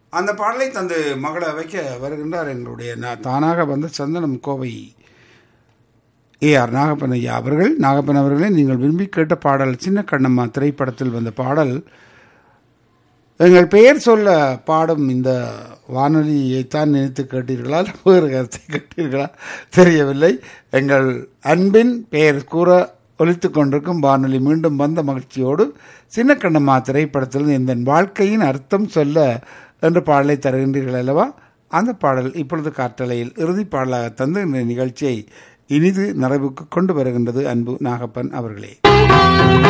அந்த பாடலை தந்து மகளை வைக்க வருகின்றார் எங்களுடைய நா- தானாக வந்த சந்தனம் கோவை ஏ ஆர் நாகப்பன் ஐயா அவர்கள் நாகப்பன் அவர்களே நீங்கள் விரும்பி கேட்ட பாடல் சின்ன கண்ணம்மா திரைப்படத்தில் வந்த பாடல் எங்கள் பெயர் சொல்ல பாடும் இந்த வானொலியைத்தான் நினைத்து கேட்டீர்களா அல்ல வேறு கருத்தை கேட்டீர்களா தெரியவில்லை எங்கள் அன்பின் பெயர் கூற ஒலித்து கொண்டிருக்கும் வானொலி மீண்டும் வந்த மகிழ்ச்சியோடு சின்ன கண்ணம்மா திரைப்படத்தில் இந்த வாழ்க்கையின் அர்த்தம் சொல்ல என்ற பாடலை தருகின்றீர்கள் அல்லவா அந்த பாடல் இப்பொழுது காற்றலையில் இறுதி பாடலாக தந்து இந்த நிகழ்ச்சியை இனிது நிறைவுக்கு கொண்டு வருகின்றது அன்பு நாகப்பன் அவர்களே